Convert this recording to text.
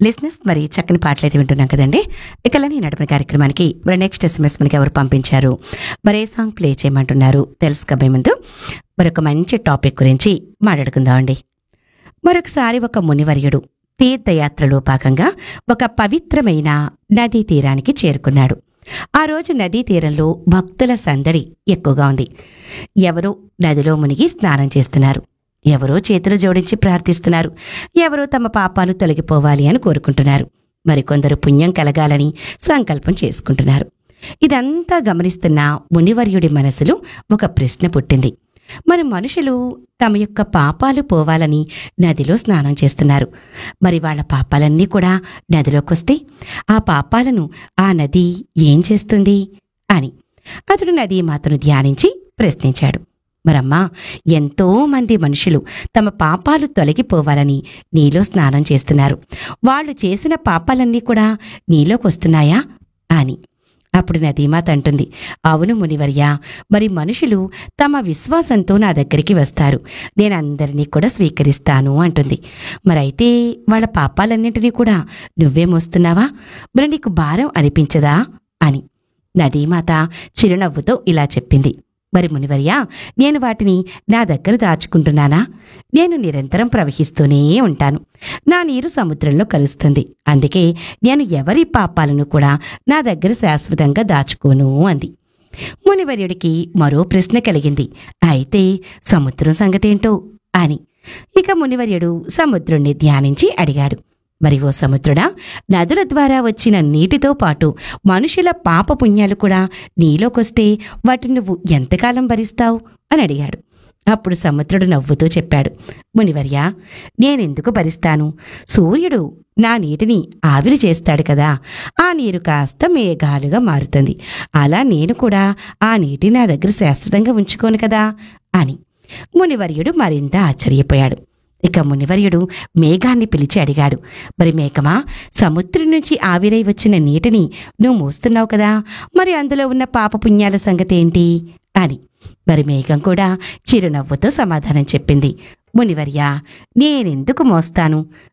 లిస్నెస్ మరి చక్కని పాటలు అయితే వింటున్నాం కదండి ఇక ఈ నడిపిన కార్యక్రమానికి మరి నెక్స్ట్ ఎస్ఎంఎస్ మనకి ఎవరు పంపించారు మరి ఏ సాంగ్ ప్లే చేయమంటున్నారు తెలుసుకోబోయే ముందు మరొక మంచి టాపిక్ గురించి మాట్లాడుకుందామండి మరొకసారి ఒక మునివర్యుడు తీర్థయాత్రలో భాగంగా ఒక పవిత్రమైన నదీ తీరానికి చేరుకున్నాడు ఆ రోజు నదీ తీరంలో భక్తుల సందడి ఎక్కువగా ఉంది ఎవరో నదిలో మునిగి స్నానం చేస్తున్నారు ఎవరో చేతులు జోడించి ప్రార్థిస్తున్నారు ఎవరో తమ పాపాలు తొలగిపోవాలి అని కోరుకుంటున్నారు మరికొందరు పుణ్యం కలగాలని సంకల్పం చేసుకుంటున్నారు ఇదంతా గమనిస్తున్న మునివర్యుడి మనసులో ఒక ప్రశ్న పుట్టింది మరి మనుషులు తమ యొక్క పాపాలు పోవాలని నదిలో స్నానం చేస్తున్నారు మరి వాళ్ళ పాపాలన్నీ కూడా నదిలోకొస్తే ఆ పాపాలను ఆ నది ఏం చేస్తుంది అని అతడు నదీ మాతను ధ్యానించి ప్రశ్నించాడు మరమ్మా ఎంతో మంది మనుషులు తమ పాపాలు తొలగిపోవాలని నీలో స్నానం చేస్తున్నారు వాళ్ళు చేసిన పాపాలన్నీ కూడా నీలోకొస్తున్నాయా అని అప్పుడు నదీమాత అంటుంది అవును మునివర్య మరి మనుషులు తమ విశ్వాసంతో నా దగ్గరికి వస్తారు నేను అందరినీ కూడా స్వీకరిస్తాను అంటుంది మరైతే వాళ్ళ పాపాలన్నింటినీ కూడా నువ్వే మోస్తున్నావా మరి నీకు భారం అనిపించదా అని నదీమాత చిరునవ్వుతో ఇలా చెప్పింది మరి మునివర్య నేను వాటిని నా దగ్గర దాచుకుంటున్నానా నేను నిరంతరం ప్రవహిస్తూనే ఉంటాను నా నీరు సముద్రంలో కలుస్తుంది అందుకే నేను ఎవరి పాపాలను కూడా నా దగ్గర శాశ్వతంగా దాచుకోను అంది మునివర్యుడికి మరో ప్రశ్న కలిగింది అయితే సముద్రం సంగతేంటో అని ఇక మునివర్యుడు సముద్రుణ్ణి ధ్యానించి అడిగాడు మరి ఓ సముద్రుడా నదుల ద్వారా వచ్చిన నీటితో పాటు మనుషుల పాప పుణ్యాలు కూడా నీలోకొస్తే వాటిని నువ్వు ఎంతకాలం భరిస్తావు అని అడిగాడు అప్పుడు సముద్రుడు నవ్వుతూ చెప్పాడు మునివర్య నేనెందుకు భరిస్తాను సూర్యుడు నా నీటిని ఆవిరి చేస్తాడు కదా ఆ నీరు కాస్త మేఘాలుగా మారుతుంది అలా నేను కూడా ఆ నీటి నా దగ్గర శాశ్వతంగా ఉంచుకోను కదా అని మునివర్యుడు మరింత ఆశ్చర్యపోయాడు ఇక మునివర్యుడు మేఘాన్ని పిలిచి అడిగాడు మరి మేఘమా సముద్రం నుంచి ఆవిరై వచ్చిన నీటిని నువ్వు మోస్తున్నావు కదా మరి అందులో ఉన్న పాపపుణ్యాల సంగతి ఏంటి అని మరి మేఘం కూడా చిరునవ్వుతో సమాధానం చెప్పింది మునివర్య నేనెందుకు మోస్తాను